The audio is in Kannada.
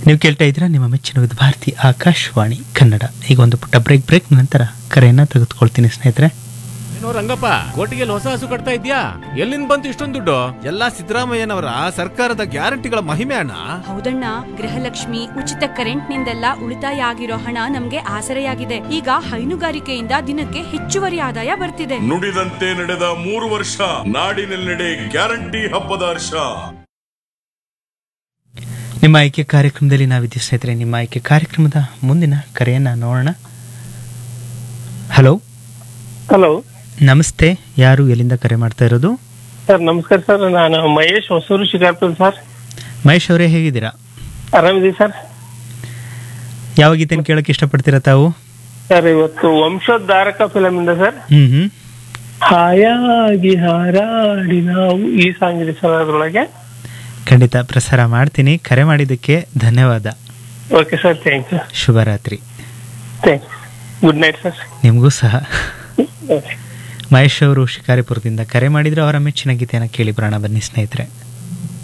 ನೀವು ಕೇಳ್ತಾ ಇದ್ದೀರಾ ನಿಮ್ಮ ಮೆಚ್ಚಿನ ವಿಧ ಭಾರತಿ ಆಕಾಶವಾಣಿ ಕನ್ನಡ ಈಗ ಒಂದು ಪುಟ್ಟ ಬ್ರೇಕ್ ಬ್ರೇಕ್ ನಂತರ ಕರೆಯನ್ನ ತೆಗೆದುಕೊಳ್ತೀನಿ ಸ್ನೇಹಿತರೆ ಏನೋ ರಂಗಪ್ಪ ಕೋಟಿಗೆ ಹೊಸ ಹಸು ಕಟ್ತಾ ಇದ್ಯಾ ಎಲ್ಲಿಂದ ಬಂತು ಇಷ್ಟೊಂದು ದುಡ್ಡು ಎಲ್ಲ ಸಿದ್ದರಾಮಯ್ಯನವರ ಸರ್ಕಾರದ ಗ್ಯಾರಂಟಿಗಳ ಮಹಿಮೆ ಅಣ್ಣ ಹೌದಣ್ಣ ಗೃಹಲಕ್ಷ್ಮಿ ಉಚಿತ ಕರೆಂಟ್ ನಿಂದೆಲ್ಲ ಉಳಿತಾಯ ಆಗಿರೋ ಹಣ ನಮ್ಗೆ ಆಸರೆಯಾಗಿದೆ ಈಗ ಹೈನುಗಾರಿಕೆಯಿಂದ ದಿನಕ್ಕೆ ಹೆಚ್ಚುವರಿ ಆದಾಯ ಬರ್ತಿದೆ ನುಡಿದಂತೆ ನಡೆದ ಮೂರು ವರ್ಷ ನಾಡಿನೆಲ್ಲೆಡೆ ಗ್ಯಾರಂಟಿ ಹಬ್ಬದ ಹರ್ಷ ನಿಮ್ಮ ಆಯ್ಕೆ ಕಾರ್ಯಕ್ರಮದಲ್ಲಿ ನಾವಿದ್ದೀವಿ ಸ್ನೇಹಿತರೆ ನಿಮ್ಮ ಆಯ್ಕೆ ಕಾರ್ಯಕ್ರಮದ ಮುಂದಿನ ಕರೆಯನ್ನ ನೋಡೋಣ ಹಲೋ ಹಲೋ ನಮಸ್ತೆ ಯಾರು ಎಲ್ಲಿಂದ ಕರೆ ಮಾಡ್ತಾ ಇರೋದು ಸರ್ ನಮಸ್ಕಾರ ಸರ್ ನಾನು ಮಹೇಶ್ ಹೊಸೂರು ಶಿಕಾರ್ಪುರ ಸರ್ ಮಹೇಶ್ ಅವರೇ ಹೇಗಿದ್ದೀರಾ ಆರಾಮಿದ್ದೀವಿ ಸರ್ ಯಾವ ಗೀತೆನ ಕೇಳಕ್ಕೆ ಇಷ್ಟಪಡ್ತೀರಾ ತಾವು ಸರ್ ಇವತ್ತು ವಂಶೋದ್ಧಾರಕ ಫಿಲಮ್ ಇಂದ ಸರ್ ಹ್ಮ್ ಹ್ಮ್ ಹಾಯಾಗಿ ಹಾರಾಡಿ ನಾವು ಈ ಸಾಂಗ್ ಇದೆ ಸರ್ ಅದ್ರೊಳಗೆ ಖಂಡಿತ ಪ್ರಸಾರ ಮಾಡ್ತೀನಿ ಕರೆ ಮಾಡಿದ್ದಕ್ಕೆ ಧನ್ಯವಾದ ಓಕೆ ಸರ್ ಥ್ಯಾಂಕ್ ಯು ಶುಭರಾತ್ರಿ ಥ್ಯಾಂಕ್ಸ್ ಗುಡ್ ನೈಟ್ ಸರ್ ನಿಮಗೂ ಸಹ ಓಕೆ ಮಹೇಶ್ ಅವರು ಶಿಕಾರಿಪುರದಿಂದ ಕರೆ ಮಾಡಿದ್ರು ಅವರ ಮೆಚ್ಚಿನ ಗೀತೆಯನ್ನು ಕೇಳಿ ಬರೋಣ ಬನ್ನಿ ಸ್ನೇಹಿತರೆ